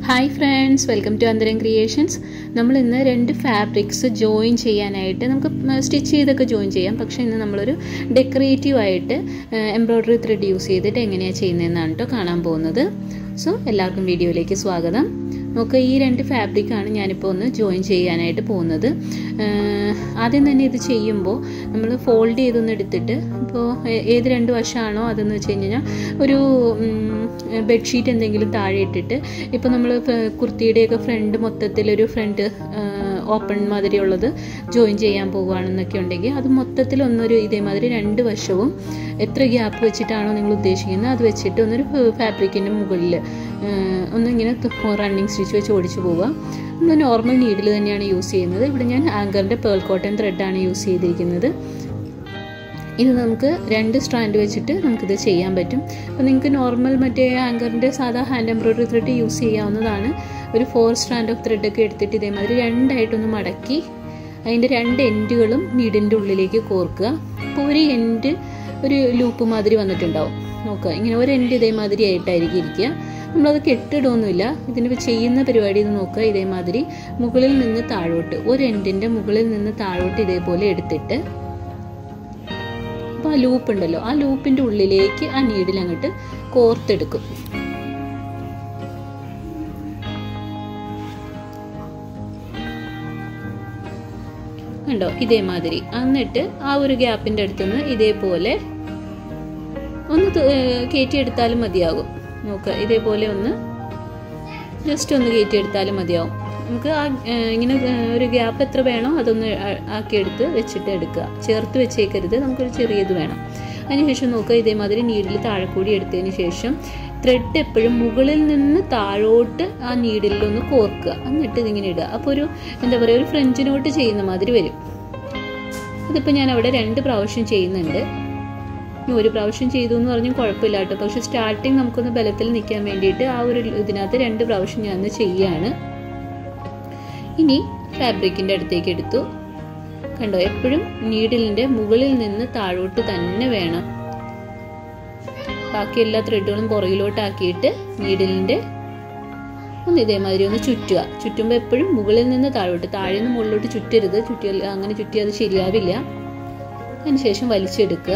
hi friends welcome to Antharam creations നമ്മൾ ഇന്ന് രണ്ട് ഫാബ്രിക്സ് ജോയിൻ ചെയ്യാനായിട്ട് നമുക്ക് സ്റ്റിച്ച് ചെയ്തൊക്കെ ജോയിൻ ചെയ്യാം പക്ഷേ ഇന്ന് നമ്മളൊരു ഡെക്കറേറ്റീവ് ആയിട്ട് എംബ്രോയ്ഡറി ത്രെഡ് യൂസ് ചെയ്തിട്ട് എങ്ങനെയാണ് ചെയ്യുന്നതെന്നാണ് കേട്ടോ കാണാൻ പോകുന്നത് സോ എല്ലാവർക്കും വീഡിയോയിലേക്ക് സ്വാഗതം നമുക്ക് ഈ രണ്ട് ഫാബ്രിക്കാണ് ഞാനിപ്പോൾ ഒന്ന് ജോയിൻ ചെയ്യാനായിട്ട് പോകുന്നത് ആദ്യം തന്നെ ഇത് ചെയ്യുമ്പോൾ നമ്മൾ ഫോൾഡ് ചെയ്തൊന്ന് എടുത്തിട്ട് ഇപ്പോൾ ഏത് രണ്ട് വശമാണോ അതെന്ന് വെച്ച് കഴിഞ്ഞാൽ ഒരു ബെഡ്ഷീറ്റ് എന്തെങ്കിലും താഴെ ഇട്ടിട്ട് ഇപ്പോൾ നമ്മൾ കുർത്തിയുടെയൊക്കെ ഫ്രണ്ട് മൊത്തത്തിലൊരു ഫ്രണ്ട് ഓപ്പൺ മാതിരിയുള്ളത് ജോയിൻ ചെയ്യാൻ പോകുകയാണെന്നൊക്കെ ഉണ്ടെങ്കിൽ അത് മൊത്തത്തിൽ ഒന്നൊരു ഇതേമാതിരി രണ്ട് വശവും എത്ര ഗ്യാപ്പ് വെച്ചിട്ടാണോ നിങ്ങൾ ഉദ്ദേശിക്കുന്നത് അത് വെച്ചിട്ട് ഒന്നൊരു ഫാബ്രിക്കിൻ്റെ മുകളിൽ ഒന്നിങ്ങനെ റണ്ണിങ് സ്റ്റിച്ച് വെച്ച് ഓടിച്ചു പോവുക നമ്മൾ നോർമൽ നീഡിൽ തന്നെയാണ് യൂസ് ചെയ്യുന്നത് ഇവിടെ ഞാൻ ആങ്കറിൻ്റെ പേൾ കോട്ടൺ ത്രെഡാണ് യൂസ് ചെയ്തിരിക്കുന്നത് ഇത് നമുക്ക് രണ്ട് സ്ട്രാൻഡ് വെച്ചിട്ട് നമുക്കിത് ചെയ്യാൻ പറ്റും അപ്പോൾ നിങ്ങൾക്ക് നോർമൽ മറ്റേ ആങ്കറിൻ്റെ സാധാ ഹാൻഡ് എംബ്രോയ്ഡറി ത്രെഡ് യൂസ് ചെയ്യാവുന്നതാണ് ഒരു ഫോർ സ്ട്രാൻഡ് ഓഫ് ത്രെഡൊക്കെ എടുത്തിട്ട് ഇതേമാതിരി രണ്ടായിട്ടൊന്ന് മടക്കി അതിൻ്റെ രണ്ട് എൻഡുകളും നീഡിൻ്റെ ഉള്ളിലേക്ക് കോർക്കുക അപ്പോൾ ഒരു എൻഡ് ഒരു ലൂപ്പ് മാതിരി വന്നിട്ടുണ്ടാവും നോക്കുക ഇങ്ങനെ ഒരു എൻഡ് ഇതേമാതിരി ആയിട്ടായിരിക്കും ഇരിക്കുക നമ്മളത് കെട്ടിടമൊന്നുമില്ല ഇതിന് ചെയ്യുന്ന പരിപാടി ഇത് നോക്കുക ഇതേമാതിരി മുകളിൽ നിന്ന് താഴോട്ട് ഒരു എൻഡിൻ്റെ മുകളിൽ നിന്ന് താഴോട്ട് ഇതേപോലെ എടുത്തിട്ട് അപ്പോൾ ആ ലൂപ്പ് ഉണ്ടല്ലോ ആ ലൂപ്പിൻ്റെ ഉള്ളിലേക്ക് ആ നീഡിൽ അങ്ങോട്ട് കോർത്തെടുക്കും കണ്ടോ ഇതേമാതിരി എന്നിട്ട് ആ ഒരു ഗ്യാപ്പിൻ്റെ അടുത്തുനിന്ന് ഇതേപോലെ ഒന്ന് കയറ്റിയെടുത്താലും മതിയാകും നോക്കുക ഇതേപോലെ ഒന്ന് ജസ്റ്റ് ഒന്ന് കയറ്റിയെടുത്താലും മതിയാവും നമുക്ക് ആ ഇങ്ങനെ ഒരു ഗ്യാപ്പ് എത്ര വേണോ അതൊന്ന് ആക്കിയെടുത്ത് വെച്ചിട്ട് എടുക്കുക ചേർത്ത് വെച്ചേക്കരുത് നമുക്കൊരു ചെറിയത് വേണം അതിനുശേഷം നോക്കുക ഇതേമാതിരി നീഡിൽ താഴെ കൂടി എടുത്തതിന് ശേഷം ത്രെഡ് എപ്പോഴും മുകളിൽ നിന്ന് താഴോട്ട് ആ നീഡിലൊന്ന് കോർക്കുക എന്നിട്ട് ഇതിങ്ങനെ ഇടുക അപ്പോൾ ഒരു എന്താ പറയുക ഒരു ഫ്രഞ്ച് നോട്ട് ചെയ്യുന്ന മാതിരി വരും അതിപ്പോൾ ഞാൻ അവിടെ രണ്ട് പ്രാവശ്യം ചെയ്യുന്നുണ്ട് ഒരു പ്രാവശ്യം ചെയ്തു എന്ന് പറഞ്ഞാൽ കുഴപ്പമില്ല കേട്ടോ പക്ഷെ സ്റ്റാർട്ടിങ് നമുക്കൊന്ന് ബലത്തിൽ നിൽക്കാൻ വേണ്ടിയിട്ട് ആ ഒരു ഇതിനകത്ത് രണ്ട് പ്രാവശ്യം ഞാൻ ചെയ്യുകയാണ് ഇനി ഫാബ്രിക്കിൻ്റെ അടുത്തേക്ക് എടുത്തു കണ്ടോ എപ്പോഴും നീഡിലിൻ്റെ മുകളിൽ നിന്ന് താഴോട്ട് തന്നെ വേണം ബാക്കി എല്ലാ ത്രെഡുകളും പുറകിലോട്ടാക്കിയിട്ട് നീഡിലിൻ്റെ ഒന്ന് ഇതേമാതിരി ഒന്ന് ചുറ്റുക ചുറ്റുമ്പോൾ എപ്പോഴും മുകളിൽ നിന്ന് താഴോട്ട് താഴെ നിന്ന് മുകളിലോട്ട് ചുറ്റരുത് ചുറ്റി അങ്ങനെ ചുറ്റി അത് ശരിയാവില്ല അതിനുശേഷം വലിച്ചെടുക്കുക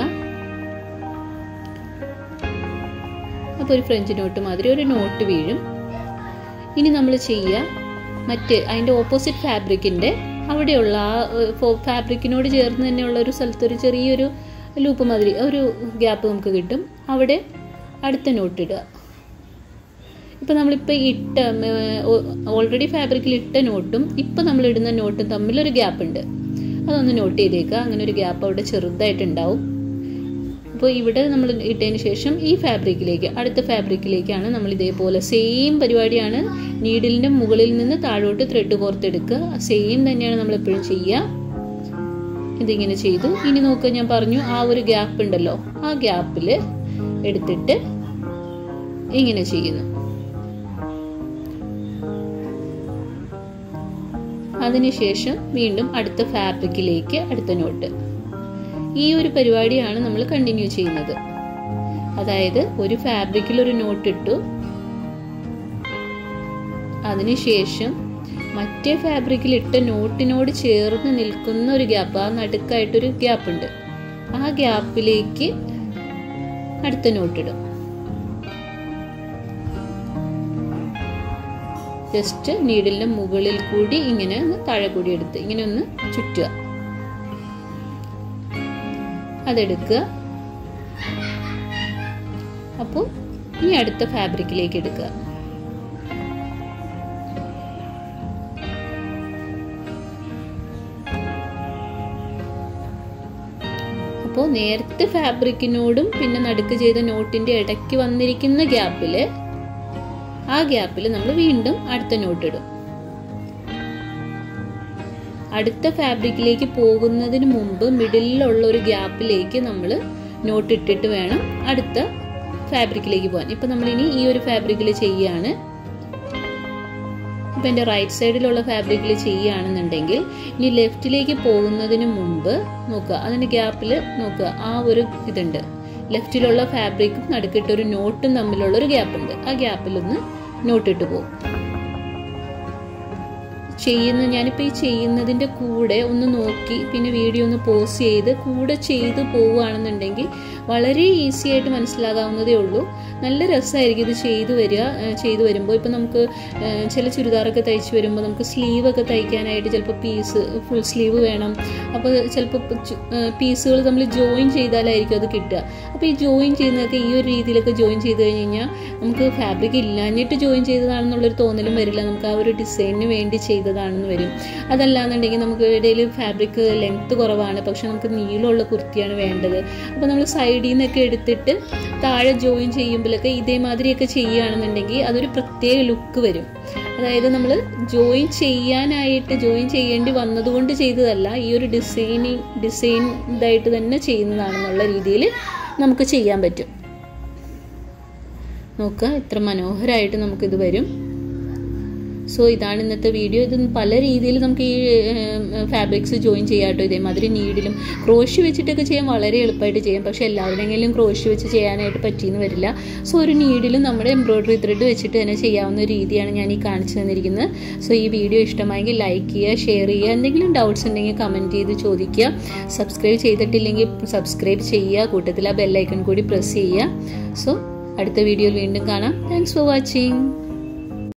അപ്പോൾ ഒരു ഫ്രഞ്ച് നോട്ട് മാതിരി ഒരു നോട്ട് വീഴും ഇനി നമ്മൾ ചെയ്യുക മറ്റ് അതിൻ്റെ ഓപ്പോസിറ്റ് ഫാബ്രിക്കിൻ്റെ അവിടെയുള്ള ആ ഫാബ്രിക്കിനോട് ചേർന്ന് തന്നെയുള്ള ഒരു സ്ഥലത്ത് ഒരു ചെറിയൊരു ലൂപ്പ് മാതിരി ഒരു ഗ്യാപ്പ് നമുക്ക് കിട്ടും അവിടെ അടുത്ത നോട്ട് ഇടുക ഇപ്പോൾ നമ്മളിപ്പോൾ ഇട്ട ഓൾറെഡി ഫാബ്രിക്കിൽ ഇട്ട നോട്ടും ഇപ്പോൾ നമ്മൾ ഇടുന്ന നോട്ടും തമ്മിലൊരു ഗ്യാപ്പ് ഉണ്ട് അതൊന്ന് നോട്ട് ചെയ്തേക്കുക അങ്ങനെ ഒരു ഗ്യാപ്പ് അവിടെ ചെറുതായിട്ടുണ്ടാവും അപ്പോൾ ഇവിടെ നമ്മൾ ഇട്ടതിന് ശേഷം ഈ ഫാബ്രിക്കിലേക്ക് അടുത്ത ഫാബ്രിക്കിലേക്കാണ് നമ്മൾ ഇതേപോലെ സെയിം പരിപാടിയാണ് നീഡിലിൻ്റെ മുകളിൽ നിന്ന് താഴോട്ട് ത്രെഡ് കോർത്തെടുക്കുക സെയിം തന്നെയാണ് നമ്മൾ എപ്പോഴും ചെയ്യുക ഇതിങ്ങനെ ചെയ്തു ഇനി നോക്കുക ഞാൻ പറഞ്ഞു ആ ഒരു ഗ്യാപ്പ് ഉണ്ടല്ലോ ആ ഗ്യാപ്പിൽ എടുത്തിട്ട് ഇങ്ങനെ ചെയ്യുന്നു അതിനുശേഷം വീണ്ടും അടുത്ത ഫാബ്രിക്കിലേക്ക് അടുത്ത നോട്ട് ഈ ഒരു പരിപാടിയാണ് നമ്മൾ കണ്ടിന്യൂ ചെയ്യുന്നത് അതായത് ഒരു ഫാബ്രിക്കിൽ ഒരു നോട്ട് ഇട്ടു അതിനുശേഷം മറ്റേ ഫാബ്രിക്കിൽ ഇട്ട നോട്ടിനോട് ചേർന്ന് നിൽക്കുന്ന ഒരു ഗ്യാപ്പ് ആ നടുക്കായിട്ടൊരു ഗ്യാപ്പ് ഉണ്ട് ആ ഗ്യാപ്പിലേക്ക് അടുത്ത നോട്ടിടും ജസ്റ്റ് നീഡിലിന്റെ മുകളിൽ കൂടി ഇങ്ങനെ ഒന്ന് താഴെ കൂടി എടുത്ത് ഇങ്ങനെ ഒന്ന് ചുറ്റുക അതെടുക്കുക അപ്പോൾ ഇനി അടുത്ത ഫാബ്രിക്കിലേക്ക് എടുക്കുക അപ്പോൾ നേരത്തെ ഫാബ്രിക്കിനോടും പിന്നെ നടുക്ക് ചെയ്ത നോട്ടിന്റെ ഇടയ്ക്ക് വന്നിരിക്കുന്ന ഗ്യാപ്പിൽ ആ ഗ്യാപ്പിൽ നമ്മൾ വീണ്ടും അടുത്ത നോട്ട് ഇടും അടുത്ത ഫാബ്രിക്കിലേക്ക് പോകുന്നതിന് മുമ്പ് മിഡിലുള്ള ഒരു ഗ്യാപ്പിലേക്ക് നമ്മൾ നോട്ട് ഇട്ടിട്ട് വേണം അടുത്ത ഫാബ്രിക്കിലേക്ക് പോകാൻ ഇപ്പം നമ്മളിനി ഈ ഒരു ഫാബ്രിക്കിൽ ചെയ്യുകയാണ് ഇപ്പം എൻ്റെ റൈറ്റ് സൈഡിലുള്ള ഫാബ്രിക്കിൽ ചെയ്യുകയാണെന്നുണ്ടെങ്കിൽ ഇനി ലെഫ്റ്റിലേക്ക് പോകുന്നതിന് മുമ്പ് നോക്കുക അതിൻ്റെ ഗ്യാപ്പിൽ നോക്കുക ആ ഒരു ഇതുണ്ട് ലെഫ്റ്റിലുള്ള ഫാബ്രിക്കും നടുക്കിട്ട് ഒരു നോട്ടും തമ്മിലുള്ള ഒരു ഗ്യാപ്പ് ഉണ്ട് ആ ഗ്യാപ്പിലൊന്ന് നോട്ടിട്ട് പോകും ചെയ്യുന്ന ഞാനിപ്പോൾ ഈ ചെയ്യുന്നതിൻ്റെ കൂടെ ഒന്ന് നോക്കി പിന്നെ വീഡിയോ ഒന്ന് പോസ് ചെയ്ത് കൂടെ ചെയ്ത് പോവുകയാണെന്നുണ്ടെങ്കിൽ വളരെ ഈസി ആയിട്ട് മനസ്സിലാകാവുന്നതേ ഉള്ളൂ നല്ല രസമായിരിക്കും ഇത് ചെയ്തു വരിക ഏഹ് ചെയ്തു വരുമ്പോൾ ഇപ്പം നമുക്ക് ഏഹ് ചില ചുരിദാറൊക്കെ തയ്ച്ച് വരുമ്പോൾ നമുക്ക് സ്ലീവൊക്കെ തയ്ക്കാനായിട്ട് ചിലപ്പോൾ പീസ് ഫുൾ സ്ലീവ് വേണം അപ്പോൾ ചിലപ്പോൾ പീസുകൾ നമ്മൾ ജോയിൻ ചെയ്താലായിരിക്കും അത് കിട്ടുക അപ്പോൾ ഈ ജോയിൻ ചെയ്യുന്നതൊക്കെ ഈ ഒരു രീതിയിലൊക്കെ ജോയിൻ ചെയ്ത് കഴിഞ്ഞ് കഴിഞ്ഞാൽ നമുക്ക് ഫാബ്രിക് ഇല്ലാഞ്ഞിട്ട് ജോയിൻ ചെയ്തതാണെന്നുള്ളൊരു തോന്നലും വരില്ല നമുക്ക് ആ ഒരു ഡിസൈനിന് വേണ്ടി ചെയ്തതാണെന്ന് വരും അതല്ലാന്നുണ്ടെങ്കിൽ നമുക്ക് ഇടയിൽ ഫാബ്രിക് ലെങ്ത്ത് കുറവാണ് പക്ഷെ നമുക്ക് നീളമുള്ള കുർത്തിയാണ് വേണ്ടത് അപ്പോൾ നമ്മൾ സൈഡിൽ നിന്നൊക്കെ എടുത്തിട്ട് താഴെ ജോയിൻ ചെയ്യുമ്പോഴൊക്കെ ഇതേമാതിരിയൊക്കെ ചെയ്യുകയാണെന്നുണ്ടെങ്കിൽ അതൊരു പ്രത്യേക ലുക്ക് വരും അതായത് നമ്മൾ ജോയിൻ ചെയ്യാനായിട്ട് ജോയിൻ ചെയ്യേണ്ടി വന്നതുകൊണ്ട് ചെയ്തതല്ല ഈ ഒരു ഡിസൈനിങ് ഡിസൈൻ ഇതായിട്ട് തന്നെ ചെയ്യുന്നതാണെന്നുള്ള രീതിയിൽ നമുക്ക് ചെയ്യാൻ പറ്റും നോക്കുക എത്ര മനോഹരമായിട്ട് നമുക്കിത് വരും സോ ഇതാണ് ഇന്നത്തെ വീഡിയോ ഇത് പല രീതിയിൽ നമുക്ക് ഈ ഫാബ്രിക്സ് ജോയിൻ ചെയ്യാം കേട്ടോ ഇതേമാതിരി നീഡിലും ക്രോഷ് വെച്ചിട്ടൊക്കെ ചെയ്യാൻ വളരെ എളുപ്പമായിട്ട് ചെയ്യാം പക്ഷേ എല്ലാവരുടെങ്കിലും ക്രോഷ് വെച്ച് ചെയ്യാനായിട്ട് പറ്റിയെന്ന് വരില്ല സോ ഒരു നീഡിലും നമ്മുടെ എംബ്രോയ്ഡറി ത്രെഡ് വെച്ചിട്ട് തന്നെ ചെയ്യാവുന്ന ഒരു രീതിയാണ് ഞാൻ ഈ കാണിച്ചു തന്നിരിക്കുന്നത് സോ ഈ വീഡിയോ ഇഷ്ടമായെങ്കിൽ ലൈക്ക് ചെയ്യുക ഷെയർ ചെയ്യുക എന്തെങ്കിലും ഡൗട്ട്സ് ഉണ്ടെങ്കിൽ കമൻറ്റ് ചെയ്ത് ചോദിക്കുക സബ്സ്ക്രൈബ് ചെയ്തിട്ടില്ലെങ്കിൽ സബ്സ്ക്രൈബ് ചെയ്യുക കൂട്ടത്തിൽ ആ ബെല്ലൈക്കൺ കൂടി പ്രസ് ചെയ്യുക സോ അടുത്ത വീഡിയോയിൽ വീണ്ടും കാണാം താങ്ക്സ് ഫോർ വാച്ചിങ്